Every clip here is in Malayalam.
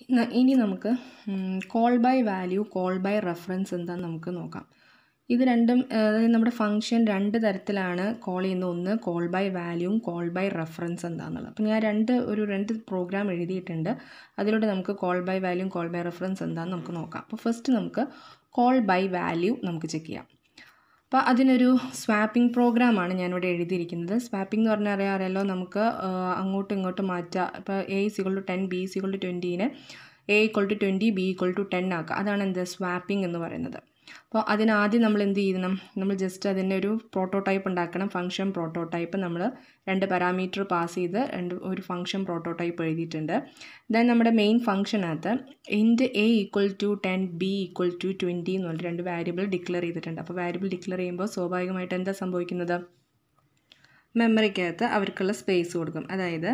ന- ഇനി നമുക്ക് call by value call by reference എന്താന്ന് നമുക്ക് നോക്കാം ഇത് രണ്ടും ആ, അതായത് നമ്മുടെ ഫംഗ്ഷൻ രണ്ട് തരത്തിലാണ് കോൾ ചെയ്യുന്ന ഒന്ന് കോൾ ബൈ വാല്യൂവും കോൾ ബൈ റെഫറൻസ് എന്താണെന്നുള്ളത് അപ്പോൾ ഞാൻ രണ്ട് ഒരു രണ്ട് പ്രോഗ്രാം എഴുതിയിട്ടുണ്ട് അതിലൂടെ നമുക്ക് കോൾ ബൈ വാല്യൂവും കോൾ ബൈ റെഫറൻസ് എന്താണെന്ന് നമുക്ക് നോക്കാം അപ്പോൾ ഫസ്റ്റ് നമുക്ക് കോൾ ബൈ വാല്യൂ നമുക്ക് ചെക്ക് ചെയ്യാം അപ്പോൾ അതിനൊരു സ്വാപ്പിംഗ് പ്രോഗ്രാമാണ് ഞാനിവിടെ എഴുതിയിരിക്കുന്നത് സ്വാപ്പിംഗ് എന്ന് പറഞ്ഞാൽ അറിയാം അറിയാലോ നമുക്ക് ആ, അങ്ങോട്ടും ഇങ്ങോട്ടും മാറ്റാം ഇപ്പോൾ a is equal to ten b is equal to ട്വൻറ്റീനെ a equal to twenty b equal to ten ആക്കുക അതാണ് എന്ത് സ്വാപ്പിംഗ് എന്ന് പറയുന്നത് അപ്പോൾ അതിനാദ്യം നമ്മൾ എന്ത് ചെയ്യണം നമ്മൾ ജസ്റ്റ് അതിൻ്റെ ഒരു പ്രോട്ടോടൈപ്പ് ഉണ്ടാക്കണം ഫംഗ്ഷൻ പ്രോട്ടോടൈപ്പ് നമ്മൾ രണ്ട് പാരാമീറ്റർ പാസ് ചെയ്ത് രണ്ട് ഒരു ഫംഗ്ഷൻ പ്രോട്ടോടൈപ്പ് എഴുതിയിട്ടുണ്ട് ദെൻ നമ്മുടെ മെയിൻ ഫംഗ്ഷനകത്ത് int a equal to ten b equal to twenty എന്നുള്ള രണ്ട് വാരിയബിൾ ഡിക്ലെയർ ചെയ്തിട്ടുണ്ട് അപ്പോൾ വാരിയബിൾ ഡിക്ലെയർ ചെയ്യുമ്പോൾ സ്വാഭാവികമായിട്ട് എന്താ സംഭവിക്കുന്നത് മെമ്മറിക്കകത്ത് അവർക്കുള്ള സ്പേസ് കൊടുക്കും അതായത്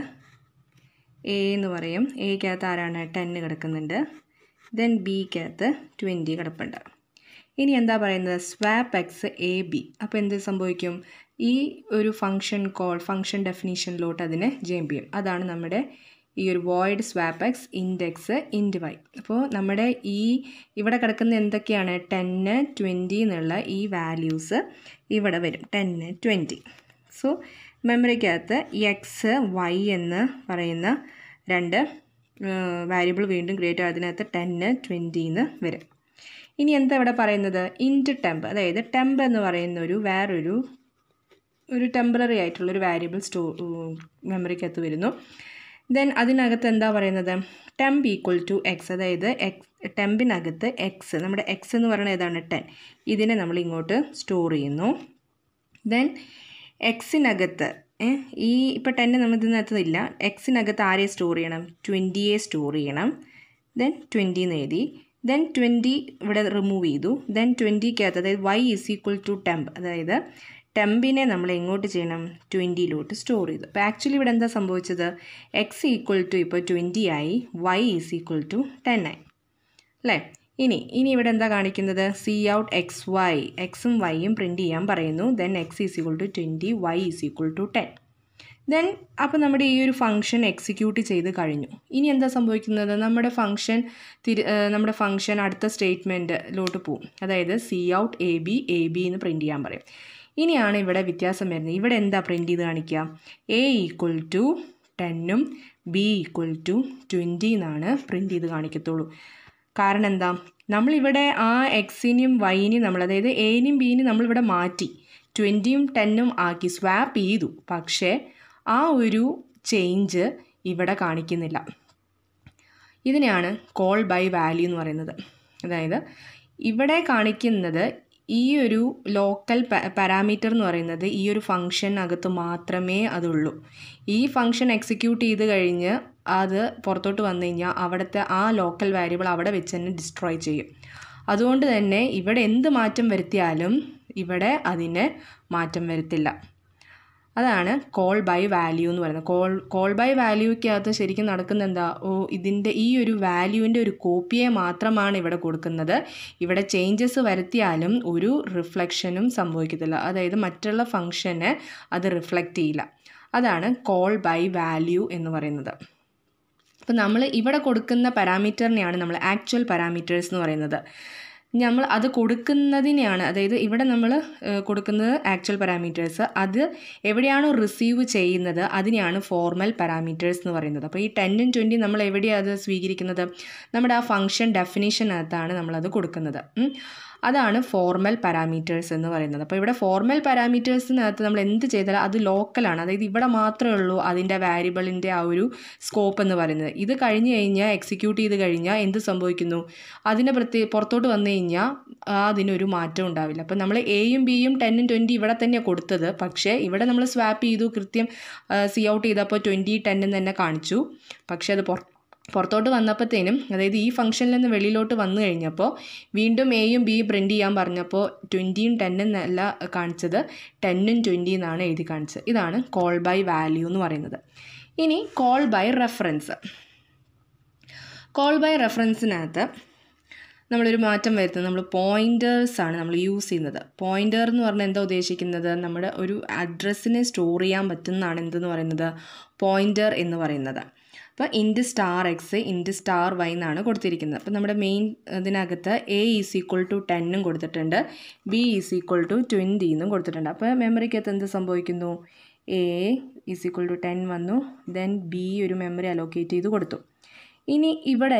എ എന്ന് പറയും എക്കകത്ത് ആരാണ് ടെന്ന് കിടക്കുന്നുണ്ട് ദെൻ ബിക്കകത്ത് ട്വൻറ്റി കിടപ്പുണ്ട് ഇനി എന്താ പറയുന്നത് സ്വാപ്പ് എക്സ് എ ബി അപ്പോൾ എന്ത് സംഭവിക്കും ഈ ഒരു ഫംഗ്ഷൻ കോൾ ഫംഗ്ഷൻ ഡെഫിനീഷനിലോട്ട് അതിനെ ജമ്പ് ചെയ്യും അതാണ് നമ്മുടെ ഈ ഒരു void swap x int x int y അപ്പോൾ നമ്മുടെ ഈ ഇവിടെ കിടക്കുന്ന എന്തൊക്കെയാണ് ടെന്ന് ട്വൻറ്റി എന്നുള്ള ഈ വാല്യൂസ് ഇവിടെ വരും ടെന്ന് ട്വൻറ്റി സോ മെമ്മറിക്കകത്ത് എക്സ് വൈ എന്ന് പറയുന്ന രണ്ട് വാരിയബിൾ വീണ്ടും ക്രിയേറ്റ് അതിനകത്ത് ടെന്ന് ട്വൻറ്റിന്ന് വരും ഇനി എന്താ ഇവിടെ പറയുന്നത് ഇൻറ്റ് ടെമ്പ് അതായത് ടെമ്പ് എന്ന് പറയുന്ന ഒരു വേറൊരു ഒരു ടെമ്പററി ആയിട്ടുള്ളൊരു വാരിയബിൾ സ്റ്റോ മെമ്മറിക്കകത്ത് വരുന്നു ദെൻ അതിനകത്ത് എന്താ പറയുന്നത് ടെമ്പ് ഈക്വൽ ടു എക്സ് അതായത് എക്സ് ടെമ്പിനകത്ത് എക്സ് നമ്മുടെ എക്സ് എന്ന് പറയുന്നത് ഏതാണ് ടെൻ ഇതിനെ നമ്മൾ ഇങ്ങോട്ട് സ്റ്റോർ ചെയ്യുന്നു ദെൻ എക്സിനകത്ത് ഈ ഇപ്പോൾ ടെന്ന് നമ്മൾ ഇതിനകത്ത് ഇല്ല എക്സിനകത്ത് ആരെ സ്റ്റോർ ചെയ്യണം ട്വൻറ്റിയെ സ്റ്റോർ ചെയ്യണം ദെൻ ട്വൻറ്റി എന്ന് എഴുതി ദെൻ ട്വൻറ്റി ഇവിടെ റിമൂവ് ചെയ്തു ദെൻ ട്വൻറ്റിക്കകത്ത് അതായത് y is equal to temp അതായത് ടെമ്പിനെ നമ്മൾ എങ്ങോട്ട് ചെയ്യണം ട്വൻറ്റിയിലോട്ട് സ്റ്റോർ ചെയ്തു അപ്പോൾ ആക്ച്വലി ഇവിടെ എന്താ സംഭവിച്ചത് എക്സ് ഈക്വൽ ടു ഇപ്പോൾ ട്വൻറ്റി ആയി y is equal to ten ആയി അല്ലേ ഇനി ഇനി ഇവിടെ എന്താ കാണിക്കുന്നത് സി ഔട്ട് എക്സ് വൈ എക്സും വൈയും പ്രിൻറ്റ് ചെയ്യാൻ പറയുന്നു then x is equal to twenty y is equal to ten then അപ്പോൾ നമ്മുടെ ഈ ഒരു ഫംഗ്ഷൻ എക്സിക്യൂട്ട് ചെയ്ത് കഴിഞ്ഞു ഇനി എന്താ സംഭവിക്കുന്നത് നമ്മുടെ ഫംഗ്ഷൻ തിരി ഏഹ് നമ്മുടെ ഫംഗ്ഷൻ അടുത്ത സ്റ്റേറ്റ്മെൻറ്റിലോട്ട് പോവും അതായത് c out a b a b എന്ന് പ്രിൻറ്റ് ചെയ്യാൻ പറയും ഇനിയാണ് ഇവിടെ വ്യത്യാസം വരുന്നത് ഇവിടെ എന്താ പ്രിൻറ്റ് ചെയ്ത് കാണിക്കുക എ ഈക്വൽ ടു ടെന്നും ബി ഈക്വൽ ടു ട്വൻറ്റി എന്നാണ് പ്രിൻറ്റ് ചെയ്ത് കാണിക്കത്തുള്ളൂ കാരണം എന്താ നമ്മളിവിടെ ആ എക്സിനെയും വൈനെയും നമ്മൾ അതായത് എനെയും ബിനെയും നമ്മളിവിടെ മാറ്റി ട്വൻറ്റിയും ടെന്നും ആക്കി സ്വാപ്പ് ചെയ്തു പക്ഷേ ആ ഒരു ചേഞ്ച് ഇവിടെ കാണിക്കുന്നില്ല ഇതിനെയാണ് കോൾ ബൈ വാല്യൂ എന്ന് പറയുന്നത് അതായത് ഇവിടെ കാണിക്കുന്നത് ഈ ഒരു ലോക്കൽ പാരാമീറ്റർ എന്ന് പറയുന്നത് ഈ ഒരു ഫംഗ്ഷനകത്ത് മാത്രമേ അതുള്ളൂ ഈ ഫംഗ്ഷൻ എക്സിക്യൂട്ട് ചെയ്ത് കഴിഞ്ഞ് അത് പുറത്തോട്ട് വന്നു കഴിഞ്ഞാൽ അവിടുത്തെ ആ ലോക്കൽ വാരിയബിൾ അവിടെ വെച്ച് തന്നെ ഡിസ്ട്രോയ് ചെയ്യും അതുകൊണ്ട് തന്നെ ഇവിടെ എന്ത് മാറ്റം വരുത്തിയാലും ഇവിടെ അതിന് മാറ്റം വരുത്തില്ല അതാണ് കോൾ ബൈ വാല്യൂ എന്ന് പറയുന്നത് കോൾ കോൾ ബൈ വാല്യൂക്കകത്ത് ശരിക്കും നടക്കുന്ന എന്താ ഓ ഇതിൻ്റെ ഈ ഒരു വാല്യൂവിൻ്റെ ഒരു കോപ്പിയെ മാത്രമാണ് ഇവിടെ കൊടുക്കുന്നത് ഇവിടെ ചേഞ്ചസ് വരുത്തിയാലും ഒരു റിഫ്ലക്ഷനും സംഭവിക്കത്തില്ല അതായത് മറ്റുള്ള ഫങ്ഷന് അത് റിഫ്ലക്റ്റ് ചെയ്യില്ല അതാണ് കോൾ ബൈ വാല്യൂ എന്ന് പറയുന്നത് അപ്പോൾ നമ്മൾ ഇവിടെ കൊടുക്കുന്ന പാരാമീറ്ററിനെയാണ് നമ്മൾ ആക്ച്വൽ പാരാമീറ്റേഴ്സ് എന്ന് പറയുന്നത് നമ്മൾ അത് കൊടുക്കുന്നതിനെയാണ് അതായത് ഇവിടെ നമ്മൾ കൊടുക്കുന്നത് ആക്ച്വൽ പാരാമീറ്റേഴ്സ് അത് എവിടെയാണോ റിസീവ് ചെയ്യുന്നത് അതിനെയാണ് ഫോർമൽ പാരാമീറ്റേഴ്സ് എന്ന് പറയുന്നത് അപ്പോൾ ഈ ടെന്നും ട്വൻറ്റി നമ്മൾ എവിടെയാണ് അത് സ്വീകരിക്കുന്നത് നമ്മുടെ ആ ഫംഗ്ഷൻ ഡെഫിനേഷനകത്താണ് നമ്മളത് കൊടുക്കുന്നത് ഉം. അതാണ് ഫോർമൽ പാരാമീറ്റേഴ്സ് എന്ന് പറയുന്നത് അപ്പോൾ ഇവിടെ ഫോർമൽ പാരാമീറ്റേഴ്സിനകത്ത് നമ്മൾ എന്ത് ചെയ്താലും അത് ലോക്കലാണ് അതായത് ഇവിടെ മാത്രമേ ഉള്ളൂ അതിൻ്റെ വാരിയബിളിൻ്റെ ആ ഒരു സ്കോപ്പ് എന്ന് പറയുന്നത് ഇത് കഴിഞ്ഞ് കഴിഞ്ഞാൽ എക്സിക്യൂട്ട് ചെയ്ത് കഴിഞ്ഞാൽ എന്ത് സംഭവിക്കുന്നു അതിന് പ്രത്യേക പുറത്തോട്ട് വന്നു കഴിഞ്ഞാൽ അതിനൊരു മാറ്റം ഉണ്ടാവില്ല അപ്പോൾ നമ്മൾ എയും ബിയും ടെന്നും ട്വൻറ്റി ഇവിടെ തന്നെയാണ് കൊടുത്തത് പക്ഷേ ഇവിടെ നമ്മൾ സ്വാപ്പ് ചെയ്തു കൃത്യം സി ഔട്ട് ചെയ്തപ്പോൾ ട്വൻറ്റി ടെന്നും തന്നെ കാണിച്ചു പക്ഷേ അത് പുറ പുറത്തോട്ട് വന്നപ്പോഴത്തേനും അതായത് ഈ ഫംഗ്ഷനിൽ നിന്ന് വെളിയിലോട്ട് വന്നു കഴിഞ്ഞപ്പോൾ വീണ്ടും എയും ബിയും പ്രിൻറ്റ് ചെയ്യാൻ പറഞ്ഞപ്പോൾ ട്വൻറ്റിയും ടെന്നും അല്ല കാണിച്ചത് ടെന്നും ട്വൻറ്റി എന്നാണ് എഴുതി കാണിച്ചത് ഇതാണ് കോൾ ബൈ വാല്യൂ എന്ന് പറയുന്നത് ഇനി call by reference call by റെഫറൻസിനകത്ത് നമ്മളൊരു മാറ്റം വരുത്തുന്നത് നമ്മൾ പോയിൻറ്റേഴ്സ് ആണ് നമ്മൾ യൂസ് ചെയ്യുന്നത് പോയിൻറ്റർ എന്ന് പറഞ്ഞാൽ എന്താ ഉദ്ദേശിക്കുന്നത് നമ്മുടെ ഒരു അഡ്രസ്സിനെ സ്റ്റോർ ചെയ്യാൻ പറ്റുന്നതാണ് എന്തെന്ന് പറയുന്നത് പോയിൻറ്റർ എന്ന് പറയുന്നത് അപ്പോൾ int star x int star y എന്നാണ് കൊടുത്തിരിക്കുന്നത് അപ്പോൾ നമ്മുടെ മെയിൻ ഇതിനകത്ത് എ ഈസ് ഈക്വൾ ടു ടെന്നും കൊടുത്തിട്ടുണ്ട് b is equal to twenty എന്നും കൊടുത്തിട്ടുണ്ട് അപ്പോൾ മെമ്മറിക്കകത്ത് എന്ത് സംഭവിക്കുന്നു a is equal to ten വന്നു ദെൻ ബി ഒരു മെമ്മറി അലോക്കേറ്റ് ചെയ്ത് കൊടുത്തു ഇനി ഇവിടെ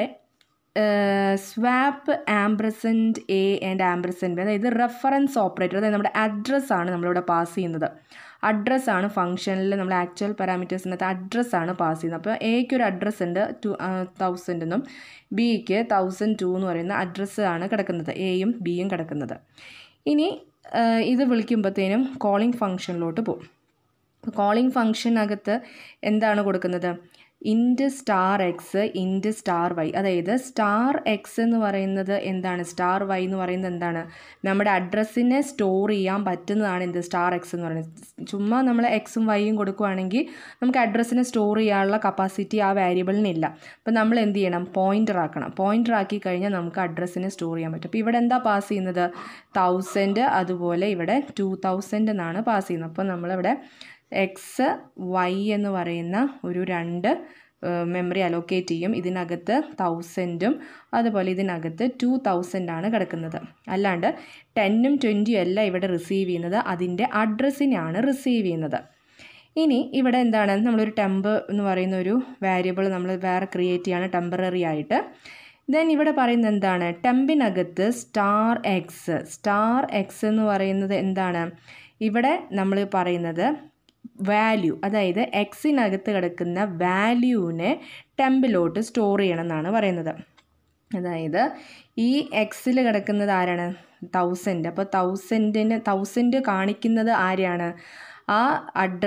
swap ampersand a and ampersand അതായത് റെഫറൻസ് ഓപ്പറേറ്റർ അതായത് നമ്മുടെ അഡ്രസ്സാണ് നമ്മളിവിടെ പാസ് ചെയ്യുന്നത് അഡ്രസ്സാണ് ഫംഗ്ഷനിൽ നമ്മൾ ആക്ച്വൽ പാരാമീറ്റേഴ്സിനകത്ത് അഡ്രസ്സാണ് പാസ് ചെയ്യുന്നത് അപ്പോൾ എക്ക് ഒരു അഡ്രസ്സ് ഉണ്ട് ടു തൗസൻഡ് എന്നും ബിക്ക് തൗസൻഡ് ടു എന്ന് പറയുന്ന അഡ്രസ്സ് ആണ് കിടക്കുന്നത് എയും ബിയും കിടക്കുന്നത് ഇനി ഇത് വിളിക്കുമ്പോഴത്തേനും കോളിംഗ് ഫംഗ്ഷനിലോട്ട് പോകും കോളിംഗ് ഫംഗ്ഷനകത്ത് എന്താണ് കൊടുക്കുന്നത് int star x int star y അതായത് സ്റ്റാർ എക്സ് എന്ന് പറയുന്നത് എന്താണ് സ്റ്റാർ വൈ എന്ന് പറയുന്നത് എന്താണ് നമ്മുടെ അഡ്രസ്സിനെ സ്റ്റോർ ചെയ്യാൻ പറ്റുന്നതാണ് എന്ത് സ്റ്റാർ എക്സ് എന്ന് പറയുന്നത് ചുമ്മാ നമ്മൾ എക്സും വൈയും കൊടുക്കുകയാണെങ്കിൽ നമുക്ക് അഡ്രസ്സിനെ സ്റ്റോർ ചെയ്യാനുള്ള കപ്പാസിറ്റി ആ വേരിയബിളിനില്ല അപ്പോൾ നമ്മൾ എന്ത് ചെയ്യണം പോയിൻ്റർ ആക്കണം പോയിൻ്റർ ആക്കി കഴിഞ്ഞാൽ നമുക്ക് അഡ്രസ്സിനെ സ്റ്റോർ ചെയ്യാൻ പറ്റും അപ്പോൾ ഇവിടെ എന്താ പാസ് ചെയ്യുന്നത് തൗസൻഡ് അതുപോലെ ഇവിടെ ടു തൗസൻഡ് എന്നാണ് പാസ് ചെയ്യുന്നത് അപ്പോൾ നമ്മളിവിടെ എക്സ് വൈ എന്ന് പറയുന്ന ഒരു രണ്ട് മെമ്മറി അലോക്കേറ്റ് ചെയ്യും ഇതിനകത്ത് തൗസൻഡും അതുപോലെ ഇതിനകത്ത് ടു തൗസൻഡാണ് കിടക്കുന്നത് അല്ലാണ്ട് ടെന്നും ട്വൻറ്റിയും അല്ല ഇവിടെ റിസീവ് ചെയ്യുന്നത് അതിൻ്റെ അഡ്രസ്സിനെയാണ് റിസീവ് ചെയ്യുന്നത് ഇനി ഇവിടെ എന്താണ് നമ്മളൊരു ടെമ്പ് എന്ന് പറയുന്ന ഒരു വേരിയബിൾ നമ്മൾ വേറെ ക്രിയേറ്റ് ചെയ്യാണ് ടെമ്പററി ആയിട്ട് ദെൻ ഇവിടെ പറയുന്നത് എന്താണ് ടെമ്പിനകത്ത് സ്റ്റാർ എക്സ് സ്റ്റാർ എക്സ് എന്ന് പറയുന്നത് എന്താണ് ഇവിടെ നമ്മൾ പറയുന്നത് വാല്യൂ അതായത് എക്സിനകത്ത് കിടക്കുന്ന വാല്യൂവിനെ ടെമ്പിലോട്ട് സ്റ്റോർ ചെയ്യണം എന്നാണ് പറയുന്നത് അതായത് ഈ എക്സിൽ കിടക്കുന്നത് ആരാണ് തൗസൻഡ് അപ്പോൾ തൗസൻഡിന് തൗസൻഡ് കാണിക്കുന്നത് ആരെയാണ് ആ അഡ്ര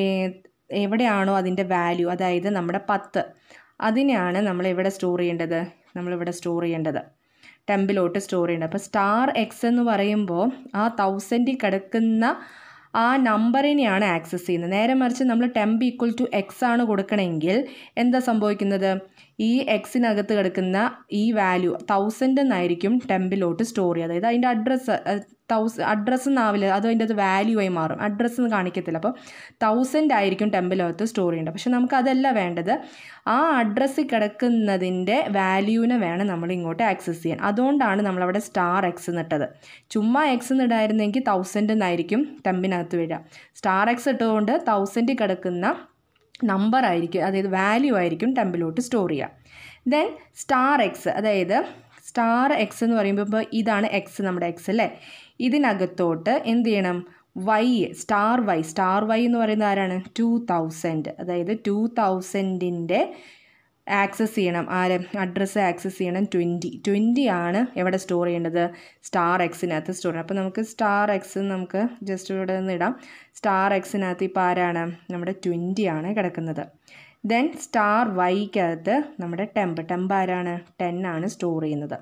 എവിടെയാണോ അതിൻ്റെ വാല്യൂ അതായത് നമ്മുടെ പത്ത് അതിനെയാണ് നമ്മൾ എവിടെ സ്റ്റോർ ചെയ്യേണ്ടത് നമ്മളിവിടെ സ്റ്റോർ ചെയ്യേണ്ടത് ടെമ്പിലോട്ട് സ്റ്റോർ ചെയ്യേണ്ടത് അപ്പോൾ സ്റ്റാർ എക്സ് എന്ന് പറയുമ്പോൾ ആ തൗസൻഡിൽ കിടക്കുന്ന ആ നമ്പറിനെയാണ് ആക്സസ് ചെയ്യുന്നത് നേരെ മറിച്ച് നമ്മൾ ടെമ്പ് ഈക്വൽ ടു എക്സ് ആണ് കൊടുക്കണമെങ്കിൽ എന്താ സംഭവിക്കുന്നത് ഈ എക്സിനകത്ത് കിടക്കുന്ന ഈ വാല്യൂ തൗസൻഡ് എന്നായിരിക്കും ടെമ്പിലോട്ട് സ്റ്റോർ ചെയ്യുക അതായത് അതിൻ്റെ അഡ്രസ്സ് തൗസ് അഡ്രസ്സ് എന്നാവില്ല അത് അതിൻ്റെ അത് വാല്യൂ ആയി മാറും അഡ്രസ്സ് എന്ന് കാണിക്കത്തില്ല അപ്പോൾ തൗസൻഡ് ആയിരിക്കും ടെമ്പിലകത്ത് സ്റ്റോർ ചെയ്യേണ്ടത് പക്ഷെ നമുക്ക് അതല്ല വേണ്ടത് ആ അഡ്രസ്സിൽ കിടക്കുന്നതിൻ്റെ വാല്യൂവിനെ വേണം നമ്മൾ ഇങ്ങോട്ട് ആക്സസ് ചെയ്യാൻ അതുകൊണ്ടാണ് നമ്മളവിടെ സ്റ്റാർ എക്സ് എന്നിട്ടത് ചുമ്മാ എക്സ് എന്നിടായിരുന്നെങ്കിൽ തൗസൻഡ് എന്നായിരിക്കും ടെമ്പിനകത്ത് വരിക സ്റ്റാർ എക്സ് ഇട്ടുകൊണ്ട് തൗസൻഡിൽ കിടക്കുന്ന നമ്പർ ആയിരിക്കും അതായത് വാല്യൂ ആയിരിക്കും ടെമ്പിലോട്ട് സ്റ്റോർ ചെയ്യുക ദെൻ സ്റ്റാർ എക്സ് അതായത് സ്റ്റാർ എക്സ് എന്ന് പറയുമ്പോൾ ഇപ്പോൾ ഇതാണ് എക്സ് നമ്മുടെ എക്സ് അല്ലേ ഇതിനകത്തോട്ട് എന്ത് ചെയ്യണം y star y star y എന്ന് പറയുന്നത് ആരാണ് ടു തൗസൻഡ് അതായത് ടു തൗസൻഡിൻ്റെ ആക്സസ് ചെയ്യണം ആര് അഡ്രസ്സ് ആക്സസ് ചെയ്യണം ട്വൻറ്റി ട്വൻറ്റി ആണ് എവിടെ സ്റ്റോർ ചെയ്യേണ്ടത് സ്റ്റാർ എക്സിനകത്ത് സ്റ്റോർ ചെയ്യണം അപ്പോൾ നമുക്ക് സ്റ്റാർ എക്സ് നമുക്ക് ജസ്റ്റ് ഇവിടെ നിന്ന് ഇടാം സ്റ്റാർ എക്സിനകത്ത് ഇപ്പോൾ ആരാണ് നമ്മുടെ ട്വൻറ്റി ആണ് കിടക്കുന്നത് ദെൻ സ്റ്റാർ വൈക്കകത്ത് നമ്മുടെ ടെമ്പ് ടെമ്പ് ആരാണ് ടെൻ ആണ് സ്റ്റോർ ചെയ്യുന്നത്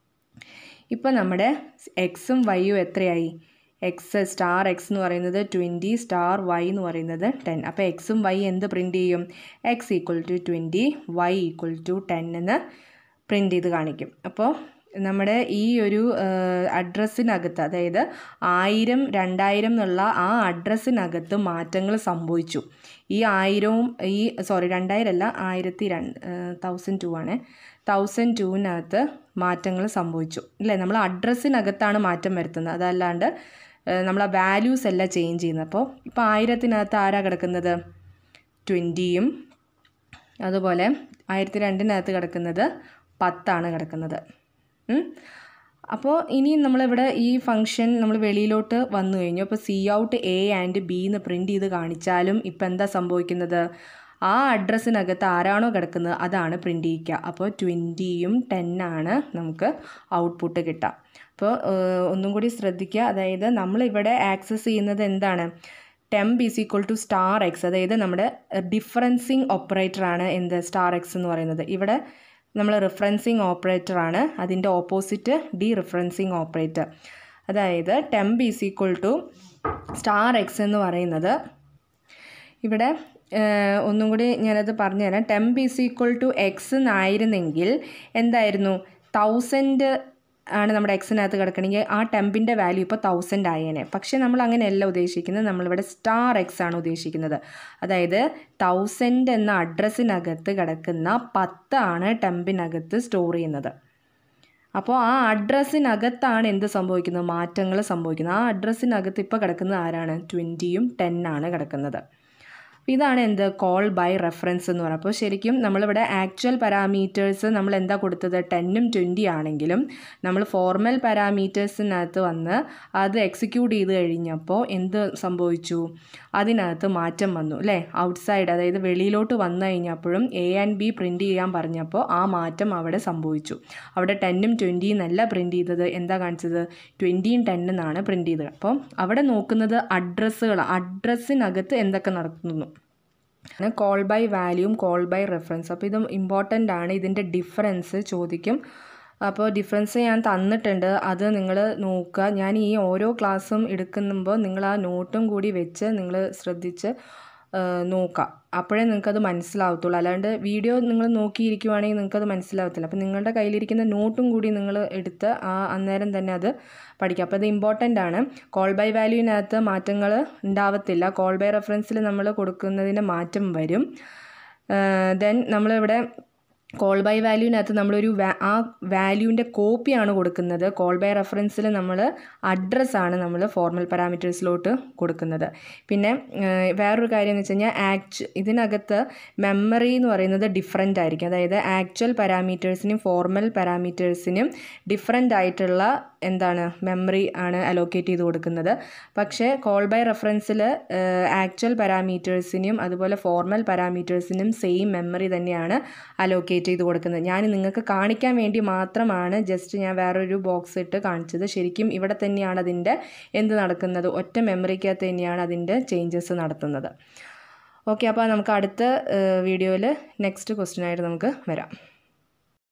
ഇപ്പോൾ നമ്മുടെ എക്സും വൈയും എത്രയായി എക്സ് സ്റ്റാർ എക്സ് എന്ന് പറയുന്നത് ട്വൻറ്റി സ്റ്റാർ വൈ എന്ന് പറയുന്നത് ടെൻ അപ്പോൾ എക്സും വൈ എന്ത് പ്രിൻറ്റ് ചെയ്യും x equal to twenty y equal to ten എന്ന് പ്രിൻറ്റ് ചെയ്ത് കാണിക്കും അപ്പോൾ നമ്മുടെ ഈ ഒരു അഡ്രസ്സിനകത്ത് അതായത് ആയിരം രണ്ടായിരം എന്നുള്ള ആ അഡ്രസ്സിനകത്ത് മാറ്റങ്ങൾ സംഭവിച്ചു ഈ ആയിരവും ഈ സോറി രണ്ടായിരം അല്ല ആയിരത്തി രണ്ട് തൗസൻഡ് ടു ആണ് തൗസൻഡ് ടുവിനകത്ത് മാറ്റങ്ങൾ സംഭവിച്ചു അല്ലേ നമ്മൾ അഡ്രസ്സിനകത്താണ് മാറ്റം വരുത്തുന്നത് അതല്ലാണ്ട് നമ്മൾ ആ വാല്യൂസ് എല്ലാം ചേഞ്ച് ചെയ്യുന്നത് അപ്പോൾ ഇപ്പോൾ ആയിരത്തിനകത്ത് ആരാ കിടക്കുന്നത് ട്വൻറ്റിയും അതുപോലെ ആയിരത്തി രണ്ടിനകത്ത് കിടക്കുന്നത് പത്താണ് കിടക്കുന്നത് അപ്പോൾ ഇനി നമ്മളിവിടെ ഈ ഫംഗ്ഷൻ നമ്മൾ വെളിയിലോട്ട് വന്നു കഴിഞ്ഞു അപ്പോൾ c out a and b എന്ന് പ്രിൻറ്റ് ചെയ്ത് കാണിച്ചാലും ഇപ്പം എന്താ സംഭവിക്കുന്നത് ആ അഡ്രസ്സിനകത്ത് ആരാണോ കിടക്കുന്നത് അതാണ് പ്രിൻറ്റ് ചെയ്യിക്കുക അപ്പോൾ ട്വൻറ്റിയും ടെന്നാണ് നമുക്ക് ഔട്ട്പുട്ട് കിട്ടുക അപ്പോൾ ഒന്നും കൂടി ശ്രദ്ധിക്കുക അതായത് നമ്മളിവിടെ ആക്സസ് ചെയ്യുന്നത് എന്താണ് temp is equal to star x അതായത് നമ്മുടെ ഡിഫറൻസിങ് ഓപ്പറേറ്ററാണ് എന്ത് സ്റ്റാർ എക്സ് എന്ന് പറയുന്നത് ഇവിടെ നമ്മൾ റിഫറൻസിങ് ഓപ്പറേറ്ററാണ് അതിൻ്റെ ഓപ്പോസിറ്റ് ഡി റിഫറൻസിങ് ഓപ്പറേറ്റർ അതായത് temp is equal to star x എന്ന് പറയുന്നത് ഇവിടെ ഒന്നും കൂടി ഞാനത് പറഞ്ഞുതരാം temp is equal to x എന്നായിരുന്നെങ്കിൽ എന്തായിരുന്നു തൗസൻഡ് ആണ് നമ്മുടെ എക്സിനകത്ത് കിടക്കണമെങ്കിൽ ആ ടെമ്പിൻ്റെ വാല്യൂ ഇപ്പോൾ തൗസൻഡ് ആയേനെ പക്ഷേ നമ്മൾ അങ്ങനെയല്ല ഉദ്ദേശിക്കുന്നത് നമ്മളിവിടെ സ്റ്റാർ എക്സ് ആണ് ഉദ്ദേശിക്കുന്നത് അതായത് തൗസൻഡ് എന്ന അഡ്രസ്സിനകത്ത് കിടക്കുന്ന പത്താണ് ടെമ്പിനകത്ത് സ്റ്റോർ ചെയ്യുന്നത് അപ്പോൾ ആ അഡ്രസ്സിനകത്താണ് എന്ത് സംഭവിക്കുന്നത് മാറ്റങ്ങൾ സംഭവിക്കുന്നത് ആ അഡ്രസ്സിനകത്ത് ഇപ്പോൾ കിടക്കുന്നത് ആരാണ് ട്വൻറ്റിയും ടെന്നാണ് കിടക്കുന്നത് ഇതാണ് എന്ത് കോൾ ബൈ റെഫറൻസ് എന്ന് പറയുന്നത് അപ്പോൾ ശരിക്കും നമ്മളിവിടെ ആക്ച്വൽ പാരാമീറ്റേഴ്സ് നമ്മൾ എന്താ കൊടുത്തത് ടെന്നും ട്വൻറ്റി ആണെങ്കിലും നമ്മൾ ഫോർമൽ പാരാമീറ്റേഴ്സിനകത്ത് വന്ന് അത് എക്സിക്യൂട്ട് ചെയ്ത് കഴിഞ്ഞപ്പോൾ എന്ത് സംഭവിച്ചു അതിനകത്ത് മാറ്റം വന്നു അല്ലേ ഔട്ട്സൈഡ് അതായത് വെളിയിലോട്ട് വന്നു കഴിഞ്ഞപ്പോഴും എ ആൻഡ് ബി പ്രിൻറ്റ് ചെയ്യാൻ പറഞ്ഞപ്പോൾ ആ മാറ്റം അവിടെ സംഭവിച്ചു അവിടെ ടെന്നും ട്വൻറ്റിയും എന്നല്ല പ്രിൻറ്റ് ചെയ്തത് എന്താ കാണിച്ചത് ട്വൻറ്റിയും ടെൻ എന്നാണ് പ്രിൻറ്റ് ചെയ്തത് അപ്പോൾ അവിടെ നോക്കുന്നത് അഡ്രസ്സുകൾ അഡ്രസ്സിനകത്ത് എന്തൊക്കെ നടക്കുന്നു കോൾ ബൈ വാല്യൂം കോൾ ബൈ റെഫറൻസ് അപ്പോൾ ഇത് ഇമ്പോർട്ടൻ്റ് ആണ് ഇതിൻ്റെ ഡിഫറൻസ് ചോദിക്കും അപ്പോൾ ഡിഫറൻസ് ഞാൻ തന്നിട്ടുണ്ട് അത് നിങ്ങൾ നോക്കുക ഞാൻ ഈ ഓരോ ക്ലാസ്സും എടുക്കുമ്പോൾ നിങ്ങൾ ആ നോട്ടും കൂടി വെച്ച് നിങ്ങൾ ശ്രദ്ധിച്ച് നോക്കുക അപ്പോഴേ നിങ്ങൾക്കത് മനസ്സിലാവത്തുള്ളൂ അല്ലാണ്ട് വീഡിയോ നിങ്ങൾ നോക്കിയിരിക്കുവാണെങ്കിൽ നിങ്ങൾക്കത് മനസ്സിലാവത്തില്ല അപ്പോൾ നിങ്ങളുടെ കയ്യിലിരിക്കുന്ന നോട്ടും കൂടി നിങ്ങൾ എടുത്ത് ആ അന്നേരം തന്നെ അത് പഠിക്കുക അപ്പോൾ അത് ഇമ്പോർട്ടൻ്റ് ആണ് കോൾ ബൈ വാല്യൂവിനകത്ത് മാറ്റങ്ങൾ ഉണ്ടാവത്തില്ല കോൾ ബൈ റെഫറൻസിൽ നമ്മൾ കൊടുക്കുന്നതിന് മാറ്റം വരും ദെൻ നമ്മളിവിടെ കോൾ ബൈ വാല്യൂവിനകത്ത് നമ്മളൊരു ആ വാല്യൂവിൻ്റെ കോപ്പിയാണ് കൊടുക്കുന്നത് കോൾ ബൈ റെഫറൻസിൽ നമ്മൾ അഡ്രസ്സാണ് നമ്മൾ ഫോർമൽ പാരാമീറ്റേഴ്സിലോട്ട് കൊടുക്കുന്നത് പിന്നെ വേറൊരു കാര്യം എന്ന് വെച്ച് കഴിഞ്ഞാൽ ആക്ച്വ ഇതിനകത്ത് മെമ്മറി എന്ന് പറയുന്നത് ഡിഫറെൻ്റ് ആയിരിക്കും അതായത് ആക്ച്വൽ പാരാമീറ്റേഴ്സിനും ഫോർമൽ പാരാമീറ്റേഴ്സിനും ഡിഫറെൻ്റ് ആയിട്ടുള്ള എന്താണ് മെമ്മറി ആണ് അലോക്കേറ്റ് ചെയ്ത് കൊടുക്കുന്നത് പക്ഷേ കോൾ ബൈ റെഫറൻസിൽ ആക്ച്വൽ പാരാമീറ്റേഴ്സിനും അതുപോലെ ഫോർമൽ പാരാമീറ്റേഴ്സിനും സെയിം മെമ്മറി തന്നെയാണ് അലോക്കേറ്റ് ചെയ്ത് കൊടുക്കുന്നത് ഞാൻ നിങ്ങൾക്ക് കാണിക്കാൻ വേണ്ടി മാത്രമാണ് ജസ്റ്റ് ഞാൻ വേറൊരു ബോക്സ് ഇട്ട് കാണിച്ചത് ശരിക്കും ഇവിടെ തന്നെയാണ് അതിൻ്റെ എന്ത് നടക്കുന്നത് ഒറ്റ മെമ്മറിക്കകത്ത് തന്നെയാണ് അതിൻ്റെ ചേഞ്ചസ് നടത്തുന്നത് ഓക്കെ അപ്പോൾ നമുക്ക് അടുത്ത വീഡിയോയിൽ നെക്സ്റ്റ് ക്വസ്റ്റ്യനായിട്ട് നമുക്ക് വരാം